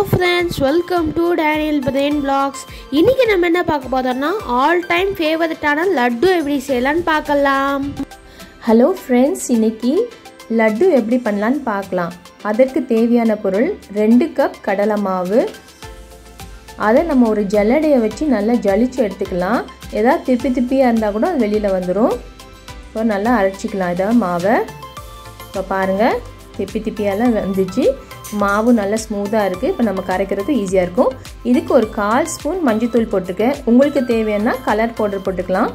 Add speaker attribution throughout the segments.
Speaker 1: friends welcome to Daniel brain blogs இன்னைக்கு நம்ம என்ன பார்க்க போதோம்னா ஆல் டைம் ஃபேவரட்டான லட்டு எப்படி செய்யலாம்னு பார்க்கலாம்
Speaker 2: ஹலோ ஃப்ரெண்ட்ஸ் இன்னைக்கு லட்டு எப்படி பண்ணலான்னு பார்க்கலாம் அதற்கு தேவையான பொருள் ரெண்டு கப் கடலை மாவு அதை நம்ம ஒரு ஜல்லடையை வச்சு நல்லா ஜலிச்சு எடுத்துக்கலாம் ஏதாவது திப்பி திப்பியாக இருந்தால் கூட அது வெளியில் வந்துடும் இப்போ நல்லா அரைச்சிக்கலாம் இதை மாவை இப்போ பாருங்கள் திப்பி திப்பியெல்லாம் வந்துச்சு மாவு நல்லா ஸ்மூத்தாக இருக்குது இப்போ நம்ம கரைக்கிறதுக்கு ஈஸியாக இருக்கும் இதுக்கு ஒரு கால் ஸ்பூன் மஞ்சத்தூள் போட்டிருக்கேன் உங்களுக்கு தேவையான கலர் பவுடர் போட்டுக்கலாம்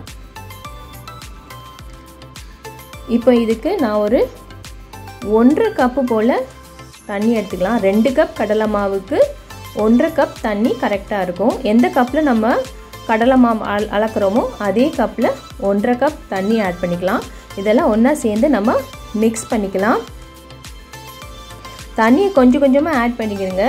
Speaker 2: இப்போ இதுக்கு நான் ஒரு ஒன்றரை கப்பு போல் தண்ணி எடுத்துக்கலாம் ரெண்டு கப் கடலை மாவுக்கு ஒன்றரை கப் தண்ணி கரெக்டாக இருக்கும் எந்த கப்பில் நம்ம கடலை மாவு அல் அளக்குறோமோ அதே கப்பில் ஒன்றரை கப் தண்ணி ஆட் பண்ணிக்கலாம் இதெல்லாம் ஒன்றா சேர்ந்து நம்ம மிக்ஸ் பண்ணிக்கலாம் தண்ணியை கொஞ்சம் கொஞ்சமாக ஆட் பண்ணிக்கிறங்க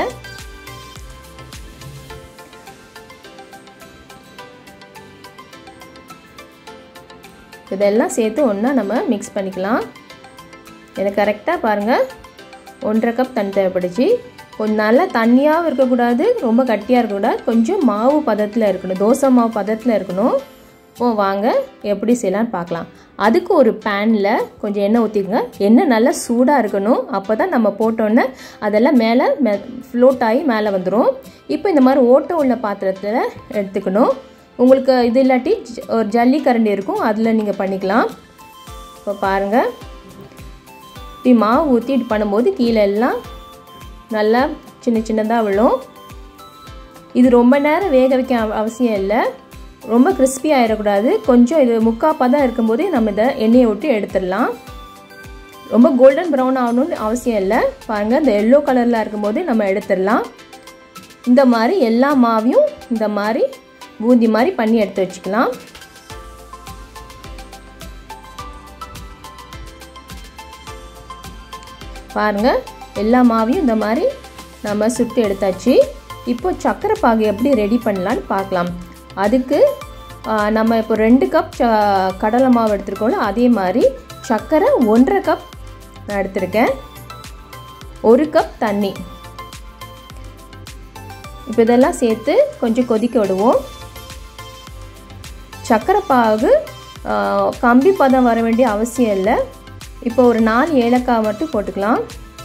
Speaker 2: இதெல்லாம் சேர்த்து ஒன்றா நம்ம மிக்ஸ் பண்ணிக்கலாம் எனக்கு கரெக்டாக பாருங்கள் ஒன்றரை கப் தண்ணி தேவைப்படுச்சு கொஞ்சம் நல்லா தண்ணியாகவும் இருக்கக்கூடாது ரொம்ப கட்டியாக இருக்கக்கூடாது கொஞ்சம் மாவு பதத்தில் இருக்கணும் தோசை மாவு பதத்தில் இருக்கணும் இப்போ வாங்க எப்படி செய்யலான்னு பார்க்கலாம் அதுக்கு ஒரு பேனில் கொஞ்சம் எண்ணெய் ஊற்றிக்கங்க எண்ணெய் நல்லா சூடாக இருக்கணும் அப்போ தான் நம்ம போட்டோன்னே அதெல்லாம் மேலே மெ ஃப்ளோட் ஆகி மேலே வந்துடும் இப்போ இந்த மாதிரி ஓட்டை உள்ள பாத்திரத்தில் எடுத்துக்கணும் உங்களுக்கு இது இல்லாட்டி ஒரு ஜல்லி கரண்டி இருக்கும் அதில் நீங்கள் பண்ணிக்கலாம் இப்போ பாருங்கள் இப்படி மாவு ஊற்றி இது பண்ணும்போது கீழே எல்லாம் நல்லா சின்ன சின்னதாக விழும் இது ரொம்ப நேரம் வேக வைக்க அவசியம் இல்லை ரொம்ப கிறிஸ்பி ஆகிடக்கூடாது கொஞ்சம் இது முக்காப்பாக தான் இருக்கும்போதே நம்ம இதை எண்ணெயை விட்டு எடுத்துடலாம் ரொம்ப கோல்டன் ப்ரௌன் ஆகணும்னு அவசியம் இல்லை பாருங்கள் இந்த எல்லோ கலரில் இருக்கும்போதே நம்ம எடுத்துடலாம் இந்த மாதிரி எல்லா மாவையும் இந்த மாதிரி பூந்தி மாதிரி பண்ணி எடுத்து வச்சுக்கலாம் பாருங்கள் எல்லா மாவையும் இந்த மாதிரி நம்ம சுட்டு எடுத்தாச்சு இப்போ சக்கரை பாகு எப்படி ரெடி பண்ணலான்னு பார்க்கலாம் அதுக்கு நம்ம இப்போ ரெண்டு கப் ச கடலை மாவு எடுத்துருக்கோம்ல அதே மாதிரி சர்க்கரை ஒன்றரை கப் நான் எடுத்திருக்கேன் ஒரு கப் தண்ணி இப்போ இதெல்லாம் சேர்த்து கொஞ்சம் கொதிக்க விடுவோம் சர்க்கரை பாகு கம்பி பதம் வர வேண்டிய அவசியம் இல்லை இப்போ ஒரு நாலு ஏலக்காய் மட்டும் போட்டுக்கலாம்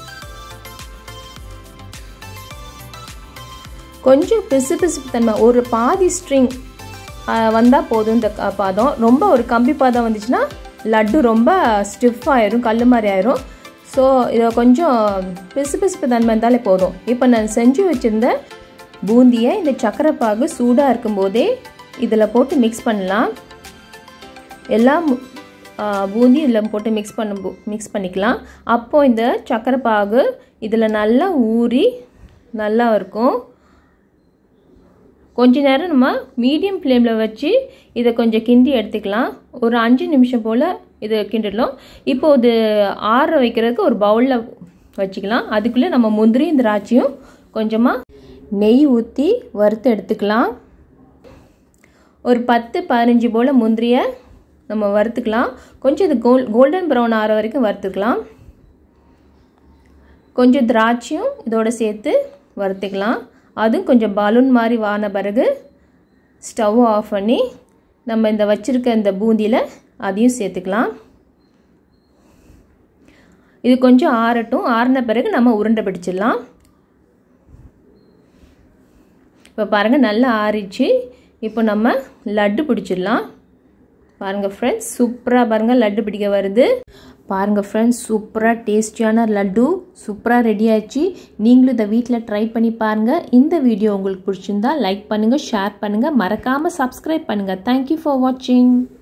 Speaker 2: கொஞ்சம் பிசு பிசுப்பு தன்மை ஒரு பாதி ஸ்ட்ரிங் வந்தால் போதும் இந்த பாதம் ரொம்ப ஒரு கம்பி பாதம் வந்துச்சுன்னா லட்டு ரொம்ப ஸ்டிஃப் ஆயிரும் கல் மாதிரி ஆயிரும் ஸோ இதை கொஞ்சம் பிசு பிசுப்பு தன்மை இருந்தாலே போதும் இப்போ நான் செஞ்சு வச்சுருந்த பூந்தியை இந்த சக்கரை பாகு சூடாக இருக்கும்போதே இதில் போட்டு மிக்ஸ் பண்ணலாம் எல்லாம் பூந்தி இதில் போட்டு மிக்ஸ் பண்ண மிக்ஸ் பண்ணிக்கலாம் அப்போது இந்த சக்கரை பாகு இதில் நல்லா ஊறி நல்லா இருக்கும் கொஞ்ச நேரம் நம்ம மீடியம் ஃப்ளேமில் வச்சு இதை கொஞ்சம் கிண்டி எடுத்துக்கலாம் ஒரு அஞ்சு நிமிஷம் போல் இதை கிண்டிடலாம் இப்போது இது ஆற வைக்கிறதுக்கு ஒரு பவுலில் வச்சுக்கலாம் அதுக்குள்ளே நம்ம முந்திரியும் திராட்சையும் கொஞ்சமாக நெய் ஊற்றி வறுத்து எடுத்துக்கலாம் ஒரு பத்து பதினஞ்சு போல் முந்திரியை நம்ம வறுத்துக்கலாம் கொஞ்சம் இது கோல் கோல்டன் ப்ரௌன் ஆகிற வரைக்கும் வறுத்துக்கலாம் கொஞ்சம் திராட்சையும் இதோடு சேர்த்து வறுத்துக்கலாம் அதுவும் கொஞ்சம் பலூன் மாதிரி வான பிறகு ஸ்டவ் ஆஃப் பண்ணி நம்ம இந்த வச்சுருக்க இந்த பூந்தியில் அதையும் சேர்த்துக்கலாம் இது கொஞ்சம் ஆறட்டும் ஆறின பிறகு நம்ம உருண்டை பிடிச்சிடலாம் இப்போ பாருங்கள் நல்லா ஆறிச்சு இப்போ நம்ம லட்டு பிடிச்சிடலாம் பாருங்கள் ஃப்ரெண்ட்ஸ் சூப்பராக பாருங்கள் லட்டு பிடிக்க வருது பாருங்கள் ஃப்ரெண்ட்ஸ் சூப்பராக டேஸ்டியான லட்டு சூப்பராக ரெடி ஆயிடுச்சு நீங்களும் இதை வீட்டில் ட்ரை பண்ணி பாருங்கள் இந்த வீடியோ உங்களுக்கு பிடிச்சிருந்தா லைக் பண்ணுங்கள் ஷேர் பண்ணுங்கள் மறக்காமல் சப்ஸ்கிரைப் பண்ணுங்கள் தேங்க்யூ ஃபார் வாட்சிங்